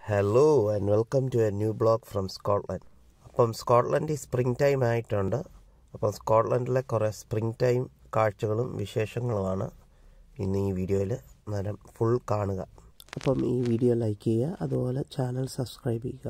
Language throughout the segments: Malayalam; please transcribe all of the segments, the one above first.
Hello and welcome to a new blog from Scotland അപ്പം സ്കോട്ട്ലൻഡിൽ സ്പ്രിംഗ് ടൈം ആയിട്ടുണ്ട് അപ്പം സ്കോട്ട്ലൻഡിലെ കുറേ സ്പ്രിംഗ് ടൈം കാഴ്ചകളും വിശേഷങ്ങളുമാണ് ഇന്ന് ഈ വീഡിയോയിൽ നേരം ഫുൾ കാണുക അപ്പം ഈ വീഡിയോ ലൈക്ക് ചെയ്യുക അതുപോലെ ചാനൽ സബ്സ്ക്രൈബ് ചെയ്യുക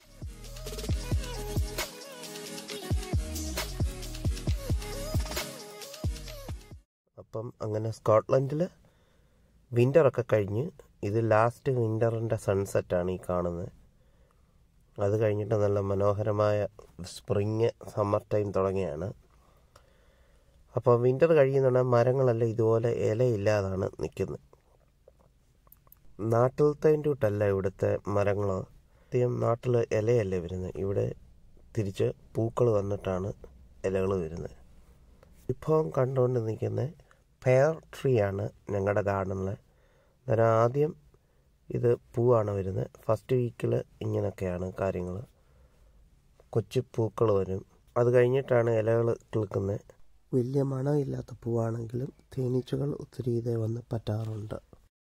അപ്പം അങ്ങനെ സ്കോട്ട്ലൻഡിൽ വിൻ്ററൊക്കെ കഴിഞ്ഞ് ഇത് ലാസ്റ്റ് വിൻ്ററിൻ്റെ സൺസെറ്റാണ് ഈ കാണുന്നത് അത് കഴിഞ്ഞിട്ട് നല്ല മനോഹരമായ സ്പ്രിങ് സമ്മർ ടൈം തുടങ്ങിയാണ് അപ്പോൾ വിൻ്റർ കഴിയുന്നുണ്ടെങ്കിൽ മരങ്ങളെല്ലാം ഇതുപോലെ ഇലയില്ലാതാണ് നിൽക്കുന്നത് നാട്ടിലത്തെ കൂട്ടല്ല ഇവിടുത്തെ മരങ്ങൾ അധികം നാട്ടിൽ ഇലയല്ലേ വരുന്നത് ഇവിടെ തിരിച്ച് പൂക്കൾ വന്നിട്ടാണ് ഇലകൾ വരുന്നത് വിഭവം കണ്ടുകൊണ്ട് നിൽക്കുന്ന പെയർ ട്രീ ആണ് ഞങ്ങളുടെ ഗാർഡനിൽ അന്നേരം ആദ്യം ഇത് പൂവാണ് വരുന്നത് ഫസ്റ്റ് വീക്കിൽ ഇങ്ങനെയൊക്കെയാണ് കാര്യങ്ങൾ കൊച്ചു പൂക്കൾ വരും അത് കഴിഞ്ഞിട്ടാണ് ഇലകൾ കിളുക്കുന്നത് വലിയ മണമില്ലാത്ത പൂവാണെങ്കിലും തേനീച്ചകൾ ഒത്തിരി ഇതേ വന്ന് പറ്റാറുണ്ട്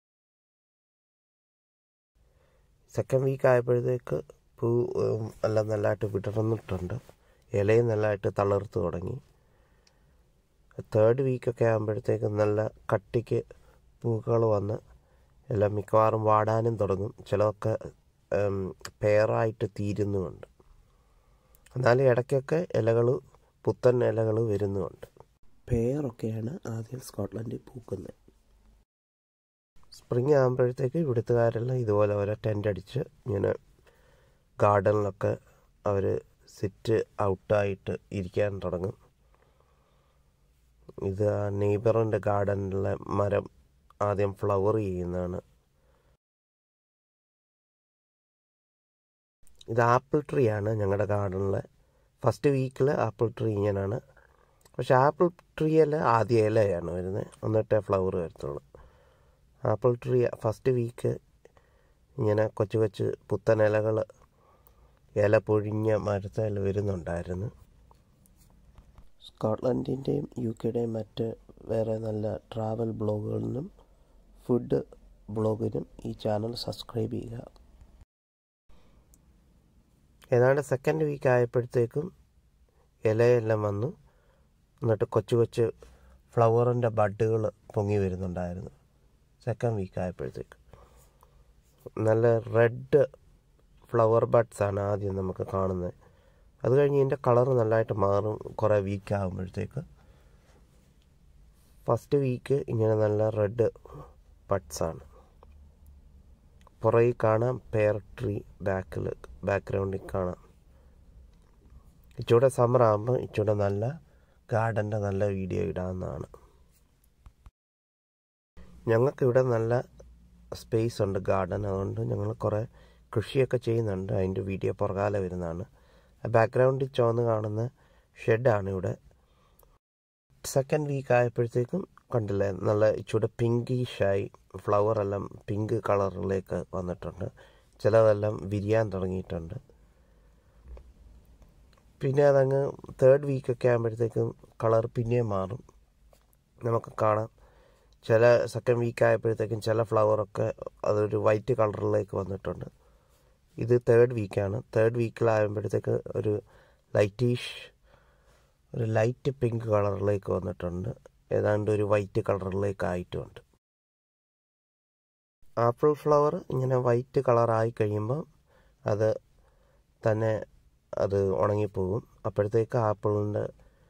സെക്കൻഡ് വീക്ക് ആയപ്പോഴത്തേക്ക് പൂ ഉം, എല്ലാം നല്ലതായിട്ട് വിടർന്നിട്ടുണ്ട് ഇലയും നല്ലതായിട്ട് തളർത്ത് തുടങ്ങി തേർഡ് വീക്കൊക്കെ ആകുമ്പോഴത്തേക്ക് നല്ല കട്ടിക്ക് പൂക്കൾ വന്ന് എല്ലാം മിക്കവാറും വാടാനും തുടങ്ങും ചിലതൊക്കെ പെയറായിട്ട് തീരുന്നുമുണ്ട് എന്നാലും ഇടയ്ക്കൊക്കെ ഇലകൾ പുത്തൻ ഇലകൾ വരുന്നുമുണ്ട് പെയറൊക്കെയാണ് ആദ്യം സ്കോട്ട്ലൻഡിൽ പൂക്കുന്നത് സ്പ്രിങ് ആകുമ്പോഴത്തേക്ക് ഇവിടുത്തുകാരെല്ലാം ഇതുപോലെ ഓരോ ടെൻ്റ് അടിച്ച് ഇങ്ങനെ ഗാർഡനിലൊക്കെ അവർ സിറ്റ് ഔട്ടായിട്ട് ഇരിക്കാൻ തുടങ്ങും ഇത് ആ നെയ്ബറിൻ്റെ ഗാർഡനിലെ മരം ആദ്യം ഫ്ലവർ ചെയ്യുന്നതാണ് ഇത് ആപ്പിൾ ട്രീ ആണ് ഞങ്ങളുടെ ഗാർഡനിലെ ഫസ്റ്റ് വീക്കിൽ ആപ്പിൾ ട്രീ ഇങ്ങനെയാണ് പക്ഷെ ആപ്പിൾ ട്രീയിൽ ആദ്യ ഇലയാണ് വരുന്നത് എന്നിട്ടേ ഫ്ലവർ വരത്തുള്ളൂ ആപ്പിൾ ട്രീ ഫസ്റ്റ് വീക്ക് ഇങ്ങനെ കൊച്ചു കൊച്ചു പുത്തൻ ഇലകൾ ഇല പൊഴിഞ്ഞ മരത്തിൽ വരുന്നുണ്ടായിരുന്നു സ്കോട്ട്ലൻഡിൻ്റെയും യു കെയുടെയും മറ്റ് വേറെ നല്ല ട്രാവൽ ബ്ലോഗുകളിലും ഫുഡ് ബ്ലോഗിനും ഈ ചാനൽ സബ്സ്ക്രൈബ് ചെയ്യുക ഏതാണ്ട് സെക്കൻഡ് വീക്ക് ആയപ്പോഴത്തേക്കും ഇലയെല്ലാം വന്നു എന്നിട്ട് കൊച്ചു കൊച്ചു ഫ്ലവറിൻ്റെ ബഡുകൾ പൊങ്ങി വരുന്നുണ്ടായിരുന്നു സെക്കൻഡ് വീക്ക് ആയപ്പോഴത്തേക്ക് നല്ല റെഡ് ഫ്ലവർ ബഡ്സ് ആണ് ആദ്യം നമുക്ക് കാണുന്നത് അത് കഴിഞ്ഞ് ഇതിൻ്റെ കളർ നല്ലതായിട്ട് മാറും കുറേ വീക്ക് ആകുമ്പോഴത്തേക്ക് ഫസ്റ്റ് വീക്ക് ഇങ്ങനെ നല്ല റെഡ് ബഡ്സ് ആണ് പുറകിൽ കാണാം പെയർ ട്രീ ബാക്കിൽ ബാക്ക്ഗ്രൗണ്ടിൽ കാണാം ഇച്ചൂടെ സമ്മർ ആകുമ്പോൾ ഇച്ചൂടെ നല്ല ഗാർഡൻ്റെ നല്ല വീഡിയോ ഇടാവുന്നതാണ് ഞങ്ങൾക്കിവിടെ നല്ല സ്പേസ് ഉണ്ട് ഗാർഡൻ അതുകൊണ്ട് ഞങ്ങൾ കുറേ കൃഷിയൊക്കെ ചെയ്യുന്നുണ്ട് അതിൻ്റെ വീഡിയോ പുറകാലെ വരുന്നതാണ് ബാക്ക്ഗ്രൗണ്ടിൽ ചുവന്ന് കാണുന്ന ഷെഡാണ് ഇവിടെ സെക്കൻഡ് വീക്ക് ആയപ്പോഴത്തേക്കും കണ്ടില്ലേ നല്ല ഇച്ചിരി പിങ്കിഷായി ഫ്ലവർ എല്ലാം പിങ്ക് കളറിലേക്ക് വന്നിട്ടുണ്ട് ചിലതെല്ലാം വിരിയാൻ തുടങ്ങിയിട്ടുണ്ട് പിന്നെ അതങ്ങ് തേർഡ് വീക്കൊക്കെ ആകുമ്പോഴത്തേക്കും കളർ പിന്നെയും മാറും നമുക്ക് കാണാം ചില സെക്കൻഡ് വീക്ക് ആയപ്പോഴത്തേക്കും ചില ഫ്ലവറൊക്കെ അതൊരു വൈറ്റ് കളറിലേക്ക് വന്നിട്ടുണ്ട് ഇത് തേർഡ് വീക്കാണ് തേർഡ് വീക്കിലാകുമ്പോഴത്തേക്ക് ഒരു ലൈറ്റീഷ് ഒരു ലൈറ്റ് പിങ്ക് കളറിലേക്ക് വന്നിട്ടുണ്ട് ഏതാണ്ട് ഒരു വൈറ്റ് കളറിലേക്ക് ആയിട്ടുമുണ്ട് ആപ്പിൾ ഫ്ലവർ ഇങ്ങനെ വൈറ്റ് കളറായി കഴിയുമ്പോൾ അത് തന്നെ അത് ഉണങ്ങിപ്പോകും അപ്പോഴത്തേക്ക് ആപ്പിളിൻ്റെ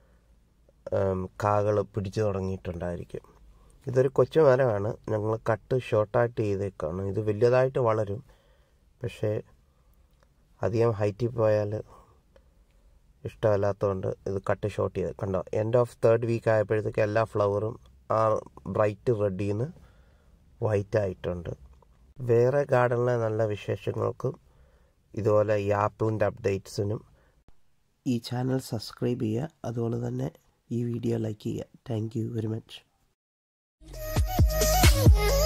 കാകൾ പിടിച്ചു തുടങ്ങിയിട്ടുണ്ടായിരിക്കും ഇതൊരു കൊച്ചു മരമാണ് ഞങ്ങൾ കട്ട് ഷോർട്ടായിട്ട് ചെയ്തേക്കാണ് ഇത് വലിയതായിട്ട് വളരും പക്ഷേ അധികം ഹൈറ്റിൽ പോയാൽ ഇഷ്ടമല്ലാത്തതുകൊണ്ട് ഇത് കട്ട് ഷോർട്ട് ചെയ്ത് കണ്ടോ എൻഡ് ഓഫ് തേർഡ് വീക്ക് ആയപ്പോഴത്തേക്ക് എല്ലാ ഫ്ലവറും ആ ബ്രൈറ്റ് റെഡിൽ നിന്ന് വൈറ്റ് ആയിട്ടുണ്ട് വേറെ ഗാർഡനിലെ നല്ല വിശേഷങ്ങൾക്കും ഇതുപോലെ ഈ ആപ്പിളിൻ്റെ അപ്ഡേറ്റ്സിനും ഈ ചാനൽ സബ്സ്ക്രൈബ് ചെയ്യുക അതുപോലെ തന്നെ ഈ വീഡിയോ ലൈക്ക് ചെയ്യുക thank you very much Thank you.